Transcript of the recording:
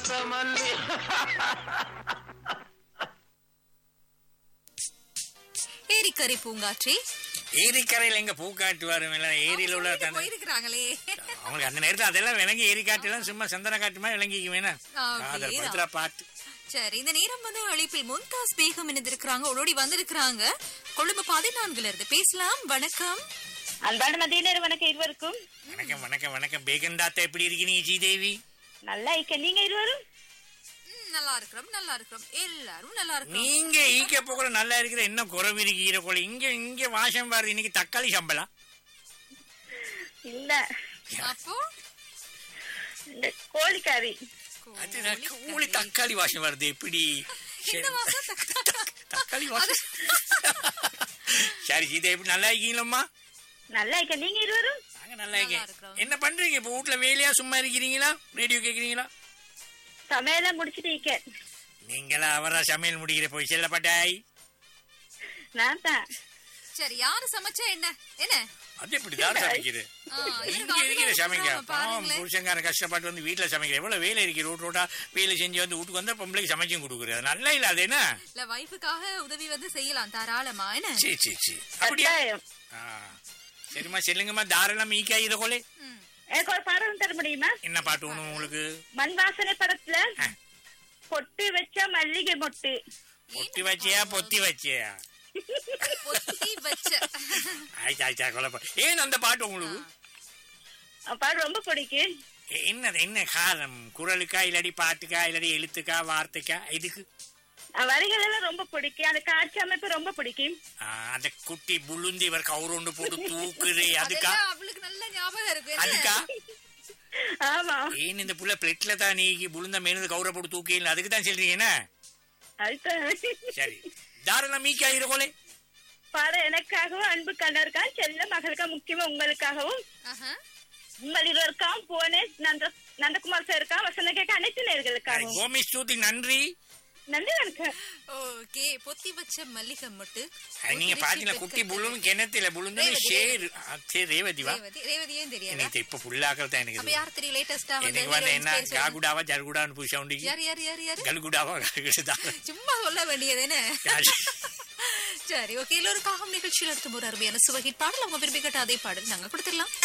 பூத்த மல்லி ஏரிக்கரை பூங்காற்றி ஏரிக்கரையில் எங்க பூ காட்டுவாரு ஏரியில உள்ள தண்ணி போயிருக்கிறாங்களே அவங்களுக்கு அந்த நேரத்துல அதெல்லாம் விளங்கி ஏரி காட்டுலாம் சும்மா சந்தன காட்டு மாதிரி விளங்கிக்கு வேணா அப்படியே காதல் தான். படுத்துறா பாட்டு சரி இந்த நேரம் வந்து அழைப்பில் முன்தாஸ் பேகம் இணைந்திருக்கிறாங்க ஓடோடி வந்திருக்கிறாங்க கொழும்பு பதினான்குல இருந்து பேசலாம் வணக்கம் அன்பான மதிய நேரம் வணக்கம் இருவருக்கும் வணக்கம் வணக்கம் வணக்கம் பேகன் தாத்தா எப்படி இருக்கீங்க ஸ்ரீதேவி நல்லா இருக்க நீங்க இருவரும் ம், நல்லா இருக்கிறோம் நல்லா இருக்கிறோம் எல்லாரும் நல்லா இருக்கிறோம் நீங்க ஈக்க போகல நல்லா இருக்கிற என்ன குறவு இருக்கு ஈரக்கோளி இங்க இங்க வாசம் பாரு இன்னைக்கு தக்காளி சம்பளம் இல்ல அப்போ இந்த கோழிக்காரி அது நான் கூலி தக்காளி வாசம் வருது எப்படி சரி. இந்த மாசம் தக்காளி- தக்காளி வாசம் சரி சீதா எப்படி நல்லா இருக்கீங்களம்மா நல்லா இருக்க நீங்க இருவரும் நாங்க நல்லா நல்லா இருக்கேன் இருக்கிறோம். என்ன பண்றீங்க இப்ப வீட்ல வேலையா சும்மா இருக்கிறீங்களா ரேடியோ கேக்குறீங்களா சமையலாம் முடிச்சிட்டு இருக்க நீங்களா அவரா சமையல் முடிக்கிற போய் செல்லப்பட்டாய் நான் தான் சரி யாரு சமைச்சா என்ன என்ன அது எப்படி தான் சமைக்குது ஆ, இங்க இவருக்கு இருக்கிற அதுதான் சமைக்க சிரமம், பாவம் பாருங்களேன். புருஷங்காரன் கஷ்டப்பட்டு வந்து வீட்டுல சமைக்கிற எவ்வளவு வேலை இருக்கு ரோட் ரோட்டா வேலை செஞ்சு வந்து வீட்டுக்கு வந்தா பொம்பளைக்கு சமைச்சும் கொடுக்குறது அது நல்லா இல்ல அது என்ன இல்ல வைஃபுக்காக உதவி வந்து செய்யலாம் தாராளமா என்ன சீ சீ சீ அப்படியா கட்டாயம் ஆ. சரிம்மா செல்லுங்கம்மா தாராளம் ஈக்கா இதை கொலை ம். எனக்கு ஒரு பாடம் தர முடியுமா என்ன பாட்டு வேணும் உங்களுக்கு மண் வாசனை படத்துல ஆ. பொட்டு வச்ச மல்லிகை மொட்டு பொத்தி வச்சியா பொத்தி வச்சியா பொத்தி வச்ச ஆயிச்சா ஆயிச்சா கொலை ஏன் அந்த பாட்டு உங்களுக்கு அந்த பாடம் ரொம்ப பிடிக்கும் எ- என்ன என்ன காரணம் குரலுக்கா இல்லாடி பாட்டுக்கா இல்லாடி எழுத்துக்கா வார்த்தைக்கா இதுக்கு அந்த வரிகள் எல்லாம் ரொம்ப பிடிக்கும் அந்த காட்சி அமைப்பு ரொம்ப பிடிக்கும் ஆ, அந்த குட்டி புழுந்தி இவர் கவுருண்டு போட்டு தூக்குது அதுக்கா அதெல்லாம் அவளுக்கு நல்ல ஞாபகம் இருக்கு என்ன? அதுக்கா ஆமா ஏன் இந்த புள்ள பிளெட்ல தான் நீக்கி புழுந்த மேனது கவுர போட்டு தூக்கி அதுக்கு தான் சொல்றீங்க என்ன அதுதான் சரி தாராளம் மீக்கா இருக்கோலே பாடம் எனக்காகவும் அன்பு கண்ணருக்காக செல்ல மகளுக்கா முக்கியமா உங்களுக்காகவும் ஆஹா. உங்கள் இருவருக்காகவும் போனேன் நந்த நந்தகுமார் சாருக்கா வசந்த கேட்க அனைத்து நேர்களுக்காகவும் கோமி ஸ்தூதி நன்றி நன்றி வணக்கம் ஓகே பொத்தி வச்ச மல்லிகை மொட்டு அது நீங்க பாத்தீங்களா குட்டி புழுன்னு கிணத்துல புழுந்து ரேவதி. ஷேர் சரி ரேவதிவா ரேவதி ரேவதியும் தெரியாது எனக்கு இப்ப புல்லாக்கள் தான் எனக்கு அப்ப இது. யார் தெரியும் லேட்டஸ்டா வந்து எனக்கு வந்து என்ன heroines பேர் சொல்லுங்க. காகுடாவா ஜல்குடான்னு புதுசா உண்டு யார் யார் யார் யார் கல்குடாவா கல்குடா சும்மா சொல்ல வேண்டியது என்ன சரி ஓகே எல்லோருக்காகவும் நிகழ்ச்சியில் இருக்கும் ஒரு அருமையான சுவகிட் பாடல் அவங்க விரும்பி கேட்ட அதே பாடல் நாங்க கொடுத்துடலாம்